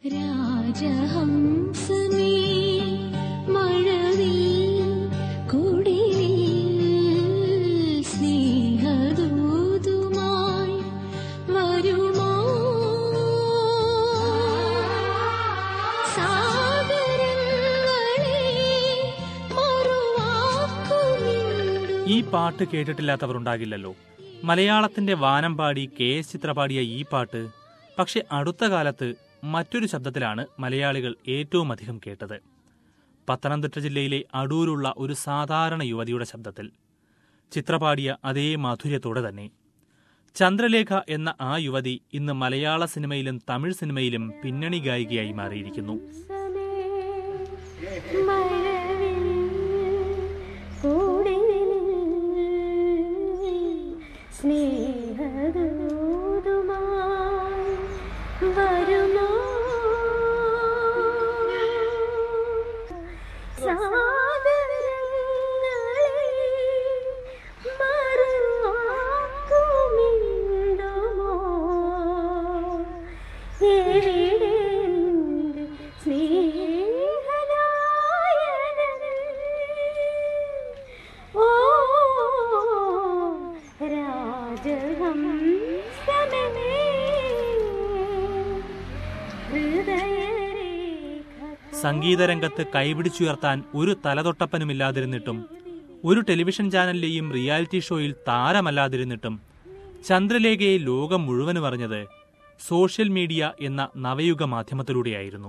രാജഹംസമേ മഴവിൽ കുടിലിൽ സ്നേഹദൂതുമായി വരുമോ സാഗരങ്ങളെ മറുവാക്കുമിണ്ടു ഈ പാട്ട് കേട്ടിട്ടില്ലാത്തവർ ഉണ്ടാകില്ലല്ലോ മലയാളത്തിന്റെ വാനമ്പാടി കെ എസ് ചിത്ര പാടിയ ഈ പാട്ട് പക്ഷെ അടുത്ത കാലത്ത് മറ്റൊരു ശബ്ദത്തിലാണ് മലയാളികൾ ഏറ്റവും അധികം കേട്ടത് പത്തനംതിട്ട ജില്ലയിലെ അടൂരുള്ള ഒരു സാധാരണ യുവതിയുടെ ശബ്ദത്തിൽ ചിത്ര പാടിയ അതേ മാധുര്യത്തോടെ തന്നെ ചന്ദ്രലേഖ എന്ന ആ യുവതി ഇന്ന് മലയാള സിനിമയിലും തമിഴ് സിനിമയിലും പിന്നണി ഗായികയായി മാറിയിരിക്കുന്നു സ്നേഹദൂതുമായി വരുമോ സാഗരങ്ങളെ മറുവാക്കുമിണ്ടുമോ എവിടെയുണ്ട് സ്നേഹനായകൻ? ഓ രാജഹംസമേ ഹൃദയരേഖ സംഗീതരംഗത്ത് കൈപിടിച്ചുയർത്താൻ ഒരു തലതൊട്ടപ്പനുമില്ലാതിരുന്നിട്ടും ഒരു ടെലിവിഷൻ ചാനലിലെയും റിയാലിറ്റി ഷോയിൽ താരമല്ലാതിരുന്നിട്ടും ചന്ദ്രലേഖയെ ലോകം മുഴുവനും അറിഞ്ഞത് സോഷ്യൽ മീഡിയ എന്ന നവയുഗ മാധ്യമത്തിലൂടെയായിരുന്നു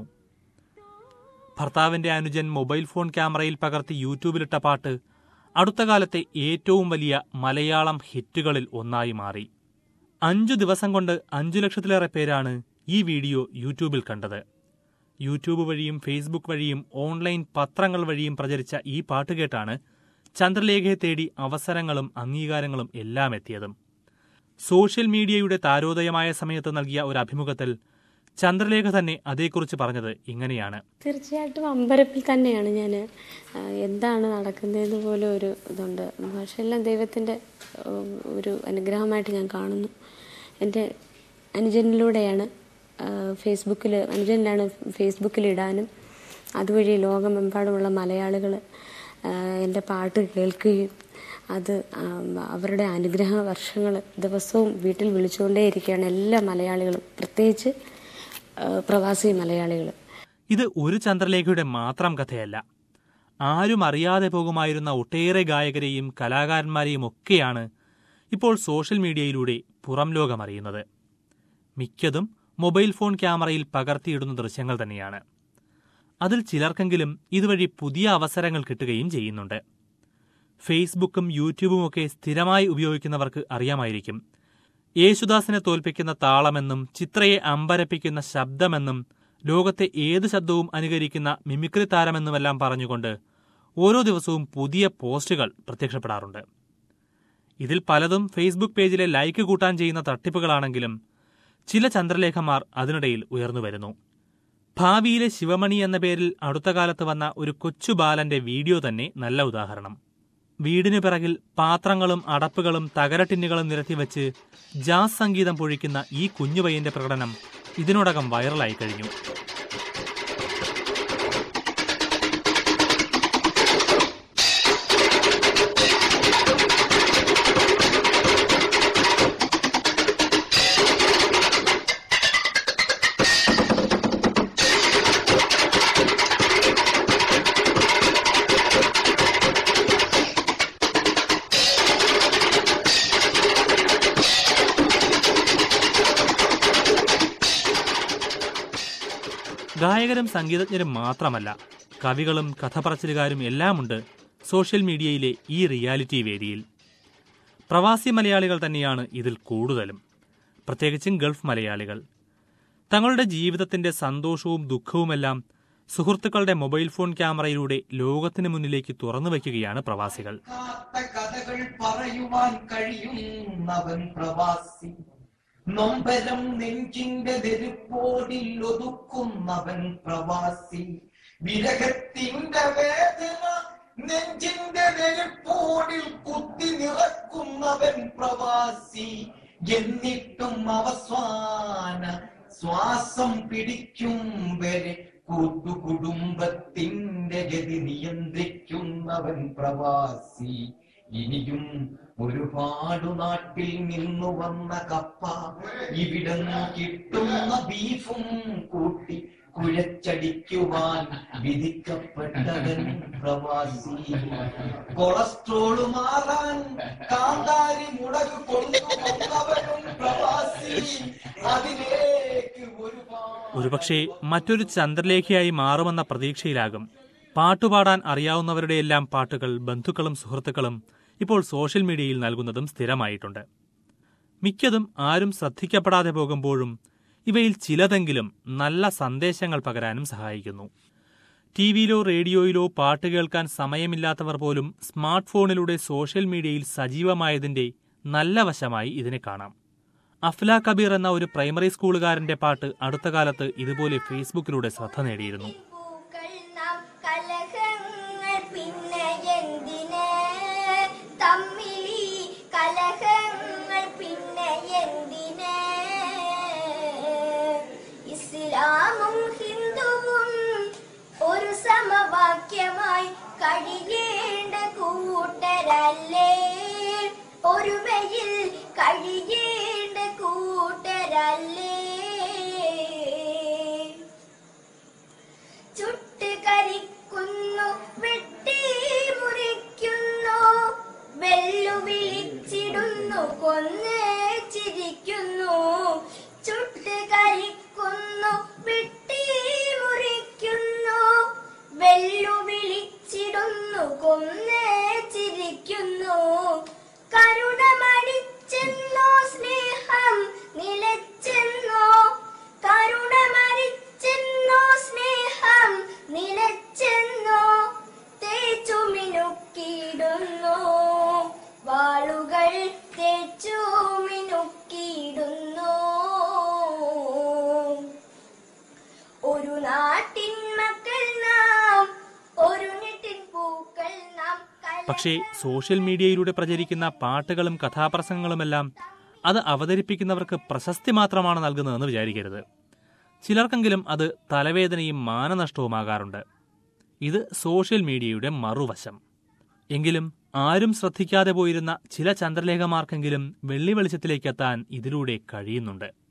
ഭർത്താവിന്റെ അനുജൻ മൊബൈൽ ഫോൺ ക്യാമറയിൽ പകർത്തി യൂട്യൂബിലിട്ട പാട്ട് അടുത്ത കാലത്തെ ഏറ്റവും വലിയ മലയാളം ഹിറ്റുകളിൽ ഒന്നായി മാറി അഞ്ചു ദിവസം കൊണ്ട് അഞ്ചു ലക്ഷത്തിലേറെ പേരാണ് ഈ വീഡിയോ യൂട്യൂബിൽ കണ്ടത് യൂട്യൂബ് വഴിയും ഫേസ്ബുക്ക് വഴിയും ഓൺലൈൻ പത്രങ്ങൾ വഴിയും പ്രചരിച്ച ഈ പാട്ട് കേട്ടാണ് ചന്ദ്രലേഖയെ തേടി അവസരങ്ങളും അംഗീകാരങ്ങളും എല്ലാം എത്തിയതും സോഷ്യൽ മീഡിയയുടെ താരോദയമായ സമയത്ത് നൽകിയ ഒരു അഭിമുഖത്തിൽ ചന്ദ്രലേഖ തന്നെ അതേക്കുറിച്ച് പറഞ്ഞത് ഇങ്ങനെയാണ് തീർച്ചയായിട്ടും അമ്പരപ്പിൽ തന്നെയാണ് ഞാൻ എന്താണ് നടക്കുന്നതെന്ന് പോലും ഒരു ഇതുണ്ട് പക്ഷെ എല്ലാം ദൈവത്തിൻ്റെ ഉം, ഒരു അനുഗ്രഹമായിട്ട് ഞാൻ കാണുന്നു എൻ്റെ അനുജനിലൂടെയാണ് ഫേസ്ബുക്കിൽ അനുജനിലാണ് ഫേസ്ബുക്കിൽ ഇടാനും അതുവഴി ലോകമെമ്പാടുമുള്ള മലയാളികൾ എൻ്റെ പാട്ട് കേൾക്കുകയും അത് ആ, അവരുടെ അനുഗ്രഹ വർഷങ്ങൾ ദിവസവും വീട്ടിൽ വിളിച്ചുകൊണ്ടേയിരിക്കുകയാണ് എല്ലാ മലയാളികളും പ്രത്യേകിച്ച് ആ, പ്രവാസി മലയാളികൾ ഇത് ഒരു ചന്ദ്രലേഖയുടെ മാത്രം കഥയല്ല ആരും അറിയാതെ പോകുമായിരുന്ന ഒട്ടേറെ ഗായകരെയും കലാകാരന്മാരെയും ഒക്കെയാണ് ഇപ്പോൾ സോഷ്യൽ മീഡിയയിലൂടെ പുറം ലോകം അറിയുന്നത് മിക്കതും മൊബൈൽ ഫോൺ ക്യാമറയിൽ പകർത്തിയിടുന്ന ദൃശ്യങ്ങൾ തന്നെയാണ് അതിൽ ചിലർക്കെങ്കിലും ഇതുവഴി പുതിയ അവസരങ്ങൾ കിട്ടുകയും ചെയ്യുന്നുണ്ട് ഫേസ്ബുക്കും യൂട്യൂബും ഒക്കെ സ്ഥിരമായി ഉപയോഗിക്കുന്നവർക്ക് അറിയാമായിരിക്കും യേശുദാസിനെ തോൽപ്പിക്കുന്ന താളമെന്നും ചിത്രയെ അമ്പരപ്പിക്കുന്ന ശബ്ദമെന്നും ലോകത്തെ ഏത് ശബ്ദവും അനുകരിക്കുന്ന മിമിക്രി താരമെന്നുമെല്ലാം പറഞ്ഞുകൊണ്ട് ഓരോ ദിവസവും പുതിയ പോസ്റ്റുകൾ പ്രത്യക്ഷപ്പെടാറുണ്ട് ഇതിൽ പലതും ഫേസ്ബുക്ക് പേജിലെ ലൈക്ക് കൂട്ടാൻ ചെയ്യുന്ന തട്ടിപ്പുകളാണെങ്കിലും ചില ചന്ദ്രലേഖമാർ അതിനിടയിൽ ഉയർന്നു വരുന്നു ഭാവിയിലെ ശിവമണി എന്ന പേരിൽ അടുത്ത കാലത്ത് വന്ന ഒരു കൊച്ചു ബാലന്റെ വീഡിയോ തന്നെ നല്ല ഉദാഹരണം വീടിനു പിറകിൽ പാത്രങ്ങളും അടപ്പുകളും തകരട്ടിന്നുകളും നിരത്തിവെച്ച് ജാസ് സംഗീതം പൊഴിക്കുന്ന ഈ കുഞ്ഞു പയ്യന്റെ പ്രകടനം ഇതിനോടകം വൈറലായി കഴിഞ്ഞു ഗായകരും സംഗീതജ്ഞരും മാത്രമല്ല കവികളും കഥപറച്ചിലുകാരും എല്ലാമുണ്ട് സോഷ്യൽ മീഡിയയിലെ ഈ റിയാലിറ്റി വേദിയിൽ പ്രവാസി മലയാളികൾ തന്നെയാണ് ഇതിൽ കൂടുതലും പ്രത്യേകിച്ചും ഗൾഫ് മലയാളികൾ തങ്ങളുടെ ജീവിതത്തിന്റെ സന്തോഷവും ദുഃഖവുമെല്ലാം സുഹൃത്തുക്കളുടെ മൊബൈൽ ഫോൺ ക്യാമറയിലൂടെ ലോകത്തിന് മുന്നിലേക്ക് തുറന്നു വയ്ക്കുകയാണ് പ്രവാസികൾ കാത്ത കഥകൾ പറയുവാൻ കഴിയുന്നവൻ പ്രവാസി നൊമ്പരം നെഞ്ചിന്റെ നെരുപ്പോടിൽ ഒതുക്കുന്നവൻ പ്രവാസി വിരഹത്തിന്റെ വേദന നെഞ്ചിന്റെ നെരുപ്പോടിൽ കുത്തി നിറക്കുന്നവൻ പ്രവാസി എന്നിട്ടും അവസാന ശ്വാസം പിടിക്കും വരെ കൂട്ടുകുടുംബത്തിന്റെ ഗതി നിയന്ത്രിക്കുന്നവൻ പ്രവാസി ഇനിയും ഒരുപാടു നാട്ടിൽ നിന്നു വന്ന കപ്പ ഇവിടുന്ന് കിട്ടുന്ന ബീഫും കൂട്ടി കുഴച്ചടിക്കുവാൻ വിധിക്കപ്പെട്ടവൻ പ്രവാസി കൊളസ്ട്രോള് മാറാൻ കാന്താരി മുളക് കൊണ്ടുവന്നവനും പ്രവാസി അതിലേക്ക് ഒരുപാട് ഒരുപക്ഷെ മറ്റൊരു ചന്ദ്രലേഖയായി മാറുമെന്ന പ്രതീക്ഷയിലാകും പാട്ടുപാടാൻ അറിയാവുന്നവരുടെയെല്ലാം പാട്ടുകൾ ബന്ധുക്കളും സുഹൃത്തുക്കളും ഇപ്പോൾ സോഷ്യൽ മീഡിയയിൽ നൽകുന്നതും സ്ഥിരമായിട്ടുണ്ട് മിക്കതും ആരും ശ്രദ്ധിക്കപ്പെടാതെ പോകുമ്പോഴും ഇവയിൽ ചിലതെങ്കിലും നല്ല സന്ദേശങ്ങൾ പകരാനും സഹായിക്കുന്നു ടി വിയിലോ റേഡിയോയിലോ പാട്ട് കേൾക്കാൻ സമയമില്ലാത്തവർ പോലും സ്മാർട്ട് ഫോണിലൂടെ സോഷ്യൽ മീഡിയയിൽ സജീവമായതിന്റെ നല്ല വശമായി ഇതിനെ കാണാം അഫ്ല കബീർ എന്ന ഒരു പ്രൈമറി സ്കൂളുകാരന്റെ പാട്ട് അടുത്ത കാലത്ത് ഇതുപോലെ ഫേസ്ബുക്കിലൂടെ ശ്രദ്ധ നേടിയിരുന്നു പൂക്കൾ നാം കലഹങ്ങൾ പിന്നെ എന്തിന് തമ്മിലി കലഹങ്ങൾ പിന്നെ എന്തിന് ഇസ്ലാമും ഹിന്ദുവും ഒരു സമവാക്യമായി കഴിയേണ്ട കൂട്ടരല്ലേ ഒരുമയിൽ കഴിയേണ്ട കൂട്ടരല്ലേ ചുട്ട് കരിക്കുന്നു വെട്ടി മുറിക്കുന്നു വെല്ലുവിളിച്ചിടുന്നു കൊന്ന് ചിരിക്കുന്നു ചുട്ട് കരിക്കുന്നു വെട്ടി മുറിക്കുന്നു വെല്ലുവിളിച്ചിടുന്നു കൊന്ന് ചിരിക്കുന്നു കരുണ മരിച്ചെന്നോ സ്നേഹം നിലച്ചെന്നോ കരുണ മരിച്ചെന്നോ സ്നേഹം നിലച്ചെന്നോ തേച്ചു മിനുക്കിയിടുന്നു വാളുകൾ തേച്ചു മിനുക്കിയിടുന്നു ഒരു നാട്ടിൻ മക്കൾ നാം ഒരു നെട്ടിൻ പൂക്കൾ നാം കല- പക്ഷേ സോഷ്യൽ മീഡിയയിലൂടെ പ്രചരിക്കുന്ന പാട്ടുകളും കഥാപ്രസംഗങ്ങളുമെല്ലാം അത് അവതരിപ്പിക്കുന്നവർക്ക് പ്രശസ്തി മാത്രമാണ് നൽകുന്നതെന്ന് വിചാരിക്കരുത് ചിലർക്കെങ്കിലും അത് തലവേദനയും മാനനഷ്ടവുമാകാറുണ്ട് ഇത് സോഷ്യൽ മീഡിയയുടെ മറുവശം എങ്കിലും ആരും ശ്രദ്ധിക്കാതെ പോയിരുന്ന ചില ചന്ദ്രലേഖമാർക്കെങ്കിലും വെള്ളി വെളിച്ചത്തിലേക്കെത്താൻ ഇതിലൂടെ കഴിയുന്നുണ്ട്